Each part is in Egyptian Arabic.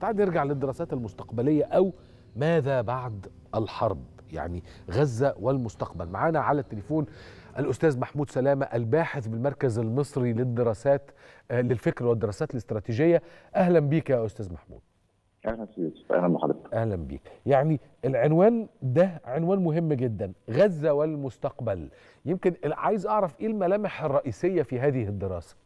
تعال نرجع للدراسات المستقبليه او ماذا بعد الحرب يعني غزه والمستقبل معانا على التليفون الاستاذ محمود سلامه الباحث بالمركز المصري للدراسات آه، للفكر والدراسات الاستراتيجيه اهلا بيك يا استاذ محمود اهلا يوسف اهلا بحضرتك اهلا بيك يعني العنوان ده عنوان مهم جدا غزه والمستقبل يمكن عايز اعرف ايه الملامح الرئيسيه في هذه الدراسه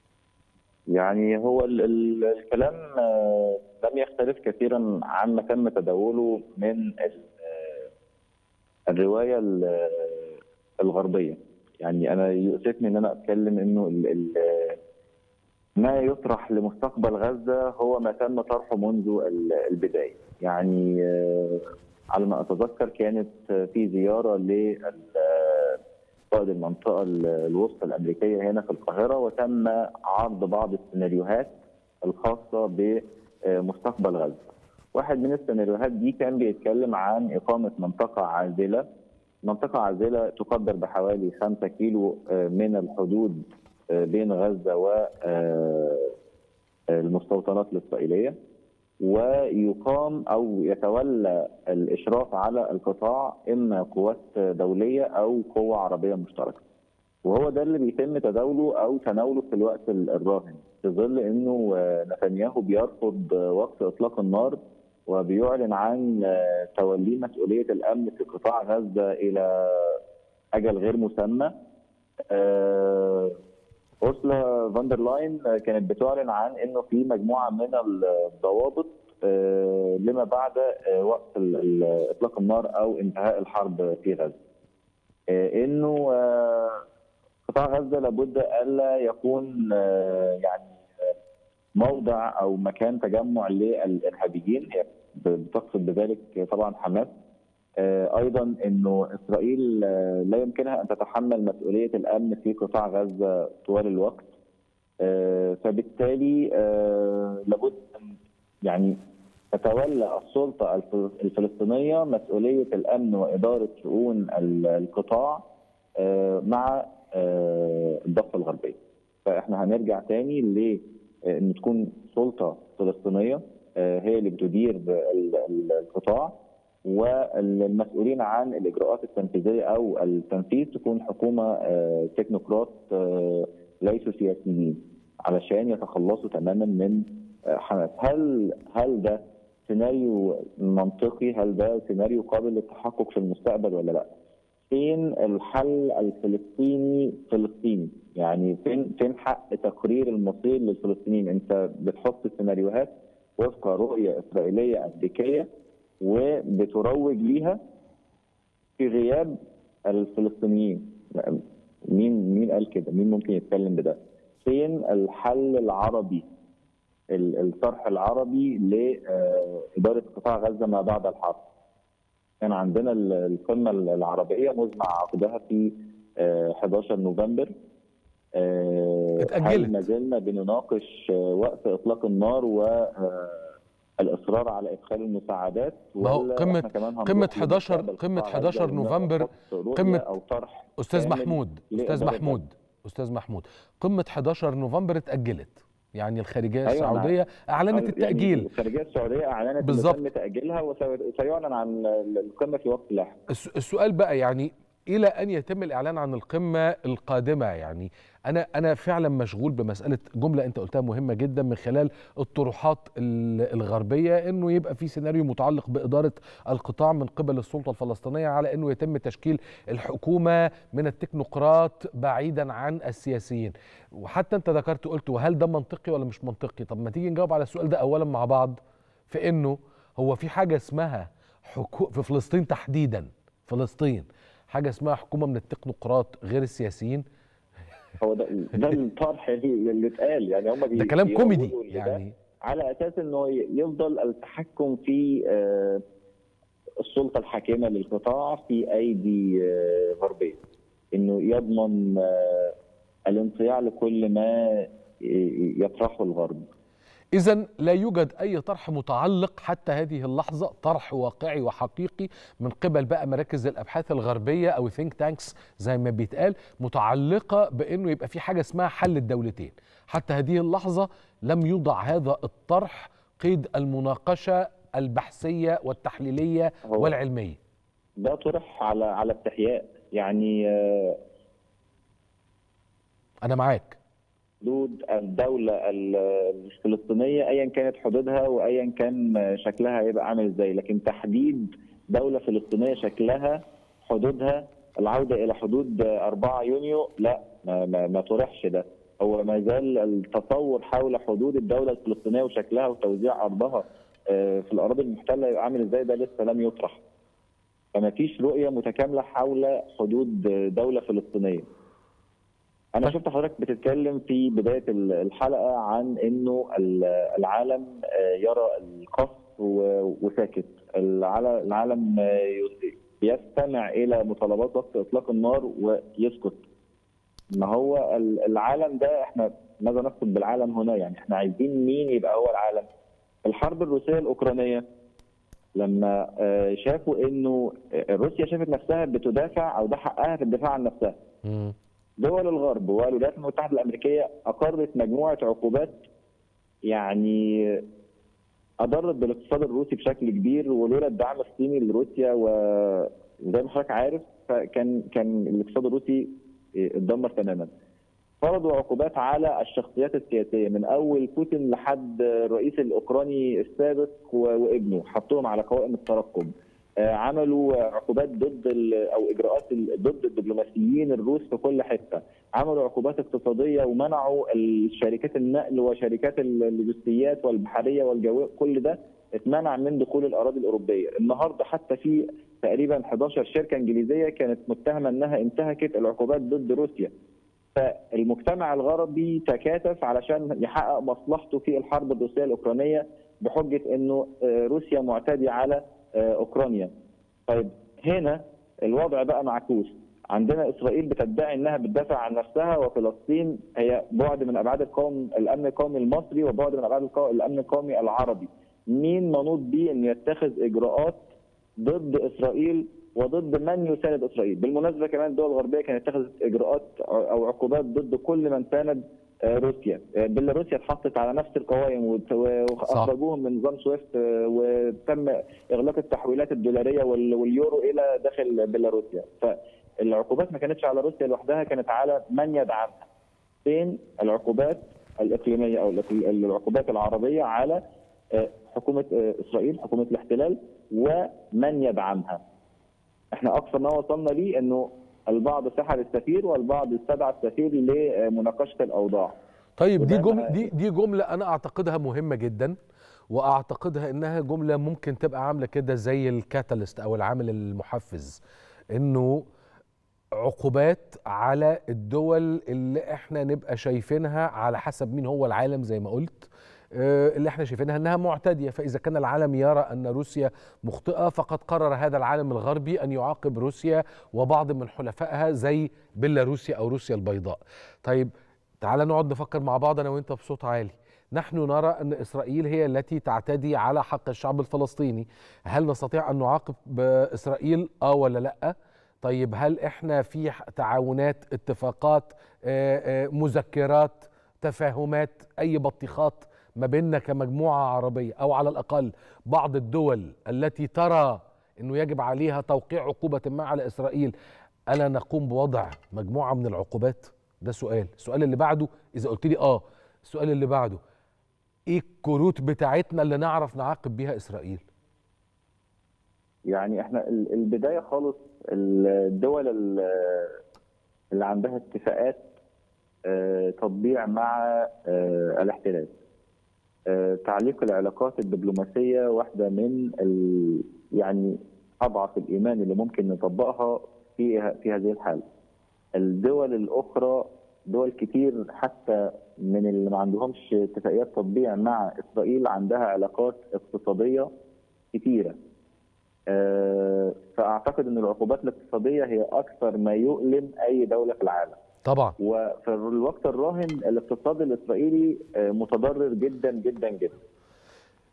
يعني هو ال ال الكلام آه، لم يختلف كثيرا عما تم تداوله من ال- آه، الروايه ال- آه، الغربيه يعني انا يؤسفني ان انا اتكلم انه ال ال آه، ما يطرح لمستقبل غزه هو ما تم طرحه منذ ال- البدايه يعني آه، على ما اتذكر كانت آه، في زياره لل آه، قائد المنطقه ال- الوسطى الامريكيه هنا في القاهره وتم عرض بعض السيناريوهات الخاصه بمستقبل غزه. واحد من السيناريوهات دي كان بيتكلم عن اقامه منطقه عازله منطقه عازله تقدر بحوالي 5 كيلو آه، من الحدود آه، بين غزه و آه، المستوطنات الاسرائيليه ويقام او يتولى الاشراف على القطاع اما قوات دوليه او قوه عربيه مشتركه. وهو ده اللي بيتم تداوله او تناوله في الوقت الراهن في ظل انه آه، نتنياهو بيرفض آه، وقف اطلاق النار وبيعلن عن آه، توليه مسؤوليه الامن في قطاع غزه الى اجل غير مسمى. آه، أرسلا فاندر لاين كانت بتعلن عن انه في مجموعه من الضوابط آه، لما بعد آه، وقف ال- ال- اطلاق النار او انتهاء الحرب في غزه. آه، انه آه، قطاع غزه لابد الا يكون آه، يعني آه، موضع او مكان تجمع للارهابيين هي بتقصد بذلك طبعا حماس آه، ايضا انه اسرائيل آه، لا يمكنها ان تتحمل مسؤوليه الامن في قطاع غزه طوال الوقت آه، فبالتالي آه، لابد أن يعني تتولى السلطه الف- الفلسطينيه مسؤوليه الامن واداره شؤون ال- القطاع آه، مع آه، الضفه الغربيه. فاحنا هنرجع تاني ل آه، ان تكون سلطه فلسطينيه آه، هي اللي بتدير ال- ال- القطاع والمسؤولين عن الاجراءات التنفيذيه او التنفيذ تكون حكومه آه، تكنوقراط آه، ليسوا سياسيين علشان يتخلصوا تماما من آه، حماس هل هل ده سيناريو منطقي هل ده سيناريو قابل للتحقق في المستقبل ولا لا فين الحل الفلسطيني فلسطيني يعني فين فين حق تقرير المصير للفلسطينيين انت بتحط السيناريوهات وفق رؤيه اسرائيليه امريكيه وبتروج ليها في غياب الفلسطينيين مين مين قال كده مين ممكن يتكلم بده فين الحل العربي ال- الطرح العربي لإدارة قطاع غزة ما بعد الحرب كان عندنا ال- القمة العربية مزمع عقدها في آه، 11 نوفمبر آه، اتأجلت. هل ما زلنا بنناقش آه، وقف إطلاق النار والإصرار على إدخال المساعدات ما هو ولا قمة- إحنا كمان هنروح قمة 11 لمستقبل قمة قطاع 11 غزة نوفمبر ونحط رؤية قمة- أو طرح استاذ كامل محمود استاذ لإدارة محمود استاذ محمود قمه 11 نوفمبر اتاجلت يعني الخارجيه أيوة، السعوديه اعلنت يعني التاجيل الخارجيه السعوديه اعلنت بالظبط. انه تم تاجيلها وسيعلن عن القمه في وقت لاحق. الس- السؤال بقى يعني الى ان يتم الاعلان عن القمه القادمه يعني انا انا فعلا مشغول بمساله جمله انت قلتها مهمه جدا من خلال الطروحات ال- الغربيه انه يبقى في سيناريو متعلق باداره القطاع من قبل السلطه الفلسطينيه على انه يتم تشكيل الحكومه من التكنوقراط بعيدا عن السياسيين وحتى انت ذكرت قلت وهل ده منطقي ولا مش منطقي طب ما تيجي نجاوب على السؤال ده اولا مع بعض في انه هو في حاجه اسمها حكو في فلسطين تحديدا فلسطين حاجه اسمها حكومه من التكنوقراط غير السياسيين هو ده ده الطرح اللي اللي اتقال يعني هم ده كلام كوميدي يعني على اساس انه يفضل التحكم في آه، السلطه الحاكمه للقطاع في ايدي آه، غربيه انه يضمن آه، الانصياع لكل ما يطرحه الغرب إذا لا يوجد أي طرح متعلق حتى هذه اللحظة طرح واقعي وحقيقي من قبل بقى مراكز الأبحاث الغربية أو ثينك تانكس زي ما بيتقال متعلقة بأنه يبقى في حاجة اسمها حل الدولتين حتى هذه اللحظة لم يوضع هذا الطرح قيد المناقشه البحثيه والتحليليه هو- والعلميه ده طرح على على استحياء يعني آه، انا معاك حدود الدولة ال- الفلسطينية أيا كانت حدودها وأيا كان شكلها هيبقى عامل إزاي لكن تحديد دولة فلسطينية شكلها حدودها العودة إلى حدود 4 يونيو لا ما, ما, ما طرحش ده هو ما زال التصور حول حدود الدولة الفلسطينية وشكلها وتوزيع أرضها آه، في الأراضي المحتلة يبقى عامل إزاي ده لسه لم يطرح فما فيش رؤية متكاملة حول حدود دولة فلسطينية انا شفت حضرتك بتتكلم في بدايه الحلقه عن انه ال- العالم آه، يرى القصف و- وساكت العل- العالم آه، ي- يستمع الى مطالبات وقف اطلاق النار ويسكت ما هو ال- العالم ده احنا ماذا نقصد بالعالم هنا يعني احنا عايزين مين يبقى هو العالم الحرب الروسيه الاوكرانيه لما آه، شافوا انه آه، روسيا شافت نفسها بتدافع او ده حقها في الدفاع عن نفسها مم. دول الغرب والولايات المتحده الامريكيه اقرت مجموعه عقوبات يعني اضرت بالاقتصاد الروسي بشكل كبير ولولا الدعم الصيني لروسيا وزي ما حضرتك عارف فكان كان الاقتصاد الروسي اتدمر تماما. فرضوا عقوبات على الشخصيات السياسيه من اول بوتين لحد الرئيس الاوكراني السابق و- وابنه حطوهم على قوائم الترقب. آه، عملوا عقوبات ضد ال- او اجراءات ال- ضد الدبلوماسيين الروس في كل حته، عملوا عقوبات اقتصاديه ومنعوا الشركات النقل وشركات اللوجستيات والبحريه والجويه كل ده اتمنع من دخول الاراضي الاوروبيه، النهارده حتى في تقريبا 11 شركه انجليزيه كانت متهمه انها انتهكت العقوبات ضد روسيا. فالمجتمع الغربي تكاتف علشان يحقق مصلحته في الحرب الروسيه الاوكرانيه بحجه انه آه، روسيا معتديه على آه، اوكرانيا. طيب هنا الوضع بقى معكوس عندنا اسرائيل بتدعي انها بتدافع عن نفسها وفلسطين هي بعد من ابعاد القوم الامن القومي المصري وبعد من ابعاد القو- الامن القومي العربي. مين منوط بيه انه يتخذ اجراءات ضد اسرائيل وضد من يساند اسرائيل، بالمناسبه كمان الدول الغربيه كانت اتخذت اجراءات او عقوبات ضد كل من ساند آه، روسيا، آه، بيلاروسيا اتحطت على نفس القوائم وت- واخرجوهم من نظام سويفت آه، وتم اغلاق التحويلات الدولاريه وال- واليورو الى داخل بيلاروسيا، فالعقوبات ما كانتش على روسيا لوحدها كانت على من يدعمها. فين العقوبات الاقليميه او الإقل- العقوبات العربيه على آه، حكومه آه، اسرائيل حكومه الاحتلال ومن يدعمها. احنا اقصى ما وصلنا ليه انه البعض سحر السفير والبعض استدعى السفير لمناقشه الاوضاع. طيب دي وده جمله بقى- دي دي جمله انا اعتقدها مهمه جدا واعتقدها انها جمله ممكن تبقى عامله كده زي الكاتاليست او العامل المحفز انه عقوبات على الدول اللي احنا نبقى شايفينها على حسب مين هو العالم زي ما قلت آه، اللي احنا شايفينها انها معتديه فاذا كان العالم يرى ان روسيا مخطئه فقد قرر هذا العالم الغربي ان يعاقب روسيا وبعض من حلفائها زي بيلاروسيا او روسيا البيضاء. طيب تعال نقعد نفكر مع بعض انا وانت بصوت عالي. نحن نرى ان اسرائيل هي التي تعتدي على حق الشعب الفلسطيني، هل نستطيع ان نعاقب اسرائيل اه ولا لا؟ طيب هل احنا في ح- تعاونات اتفاقات آه، آه، مذكرات تفاهمات اي بطيخات ما بيننا كمجموعه عربيه او على الاقل بعض الدول التي ترى انه يجب عليها توقيع عقوبه ما على اسرائيل الا نقوم بوضع مجموعه من العقوبات ده سؤال السؤال اللي بعده اذا قلت لي اه السؤال اللي بعده ايه الكروت بتاعتنا اللي نعرف نعاقب بيها اسرائيل يعني احنا ال- البدايه خالص الدول ال- اللي عندها اتفاقات آه، تطبيع مع آه، الاحتلال آه، تعليق العلاقات الدبلوماسيه واحده من ال يعني اضعف الايمان اللي ممكن نطبقها في في هذه الحاله. الدول الاخرى دول كتير حتى من اللي ما عندهمش اتفاقيات تطبيع مع اسرائيل عندها علاقات اقتصاديه كتيره. آه، فاعتقد ان العقوبات الاقتصاديه هي اكثر ما يؤلم اي دوله في العالم. طبعا وفي الوقت الراهن الاقتصاد الاسرائيلي آه، متضرر جدا جدا جدا.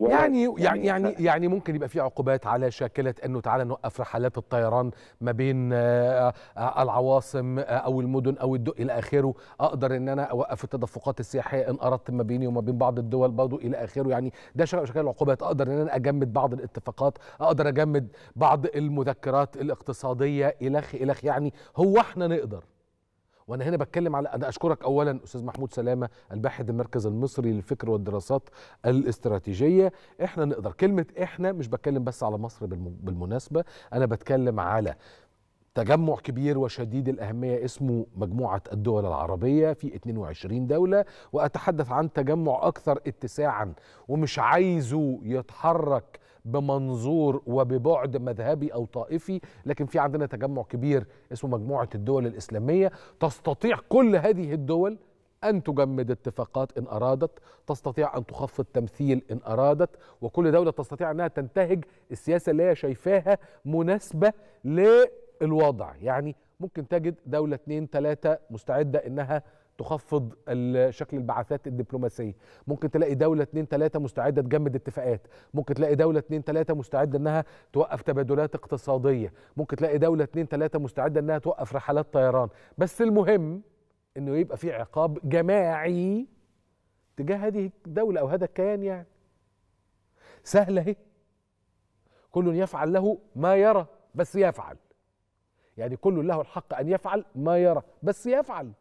ولا- يعني يعني يعني ف- يعني ممكن يبقى في عقوبات على شاكله انه تعالى نوقف رحلات الطيران ما بين آه، آه، العواصم آه، او المدن او الدول الى اخره اقدر ان انا اوقف التدفقات السياحيه ان اردت ما بيني وما بين بعض الدول برضه الى اخره يعني ده شكل شكل العقوبات اقدر ان انا اجمد بعض الاتفاقات اقدر اجمد بعض المذكرات الاقتصاديه الخ الخ يعني هو احنا نقدر وانا هنا بتكلم على انا اشكرك اولا استاذ محمود سلامه الباحث المركز المصري للفكر والدراسات الاستراتيجيه احنا نقدر كلمه احنا مش بتكلم بس على مصر بالم- بالمناسبه انا بتكلم على تجمع كبير وشديد الأهمية اسمه مجموعة الدول العربية في 22 دولة وأتحدث عن تجمع أكثر اتساعا ومش عايزه يتحرك بمنظور وببعد مذهبي أو طائفي لكن في عندنا تجمع كبير اسمه مجموعة الدول الإسلامية تستطيع كل هذه الدول أن تجمد اتفاقات إن أرادت تستطيع أن تخفض تمثيل إن أرادت وكل دولة تستطيع أنها تنتهج السياسة اللي هي شايفاها مناسبة للوضع يعني ممكن تجد دولة اتنين تلاتة مستعدة إنها تخفض ال- شكل البعثات الدبلوماسية ممكن تلاقي دولة اتنين تلاتة مستعدة تجمد اتفاقات ممكن تلاقي دولة اتنين تلاتة مستعدة انها توقف تبادلات اقتصادية ممكن تلاقي دولة اتنين تلاتة مستعدة انها توقف رحلات طيران بس المهم انه يبقى في عقاب جماعي تجاه هذه الدولة او هذا الكيان يعني سهلة اهي كل يفعل له ما يرى بس يفعل يعني كل له الحق ان يفعل ما يرى بس يفعل